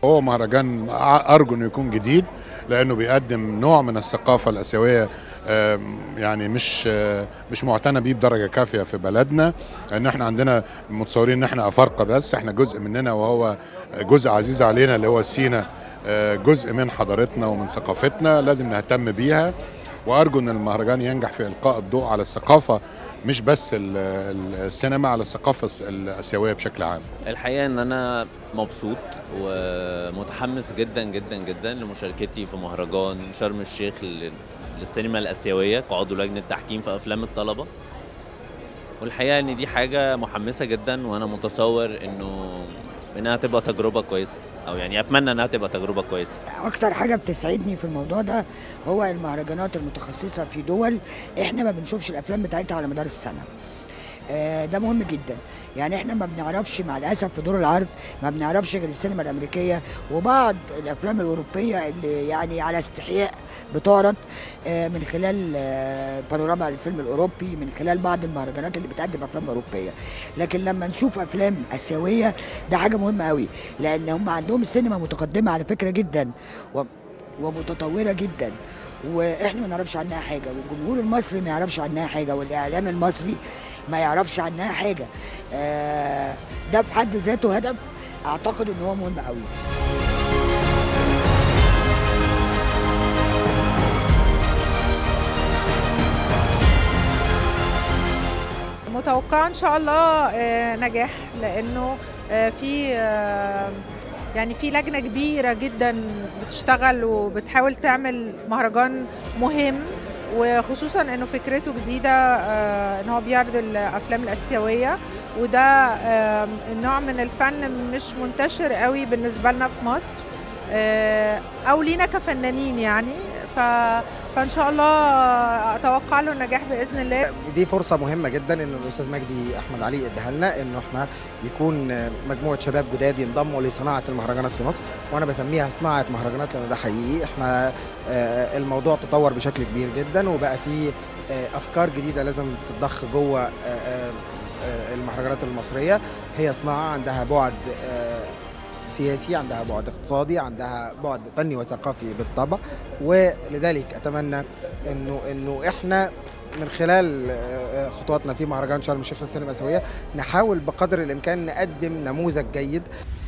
هو مهرجان ارجو انه يكون جديد لانه بيقدم نوع من الثقافه الاسيويه آم، يعني مش آه، مش معتنى بيه بدرجه كافيه في بلدنا لان احنا عندنا متصورين ان احنا افارقه بس احنا جزء مننا وهو جزء عزيز علينا اللي هو سينا آه، جزء من حضارتنا ومن ثقافتنا لازم نهتم بيها وارجو ان المهرجان ينجح في القاء الضوء على الثقافه مش بس ال- ال- السينما على الثقافه الس- الاسيويه بشكل عام الحقيقه ان انا مبسوط ومتحمس جدا جدا جدا لمشاركتي في مهرجان شرم الشيخ لل- للسينما الاسيويه كعضو لجنه تحكيم في افلام الطلبه والحقيقه ان دي حاجه محمسه جدا وانا متصور انه انها تبقى تجربه كويسه او يعني اتمنى انها تبقى تجربه كويسه اكتر حاجه بتسعدني في الموضوع ده هو المهرجانات المتخصصه في دول احنا ما بنشوفش الافلام بتاعتها على مدار السنه آه، ده مهم جدا يعني احنا ما بنعرفش مع الاسف في دور العرض ما بنعرفش غير السينما الامريكيه وبعض الافلام الاوروبيه اللي يعني على استحياء بتعرض آه، من خلال آه، بانوراما الفيلم الاوروبي من خلال بعض المهرجانات اللي بتقدم افلام اوروبيه لكن لما نشوف افلام اسيويه ده حاجه مهمه قوي لان هم عندهم السينما متقدمه على فكره جدا و- ومتطوره جدا واحنا ما نعرفش عنها حاجه والجمهور المصري ما يعرفش عنها حاجه والاعلام المصري ما يعرفش عنها حاجه آه، ده في حد ذاته هدف اعتقد ان هو مهم قوي متوقعة إن شاء الله آه، نجاح لأنه آه، في آه، يعني في لجنة كبيرة جدا بتشتغل وبتحاول تعمل مهرجان مهم وخصوصا انه فكرته جديدة آه، ان هو بيعرض الافلام الاسيوية وده آه، النوع من الفن مش منتشر قوي بالنسبة لنا في مصر آه، او لينا كفنانين يعني ف فان شاء الله اتوقع له النجاح باذن الله دي فرصة مهمة جدا ان الاستاذ مجدي احمد علي اداها لنا انه احنا يكون مجموعة شباب جداد ينضموا لصناعة المهرجانات في مصر وانا بسميها صناعة مهرجانات لان ده حقيقي احنا آه، الموضوع تطور بشكل كبير جدا وبقى فيه آه، افكار جديدة لازم تتضخ جوه آه، آه، آه، المهرجانات المصرية هي صناعة عندها بعد آه، سياسي عندها بعد اقتصادي عندها بعد فني وثقافي بالطبع ولذلك اتمنى انه انه احنا من خلال آه، خطواتنا في مهرجان شرم الشيخ للسينما الاسيويه نحاول بقدر الامكان نقدم نموذج جيد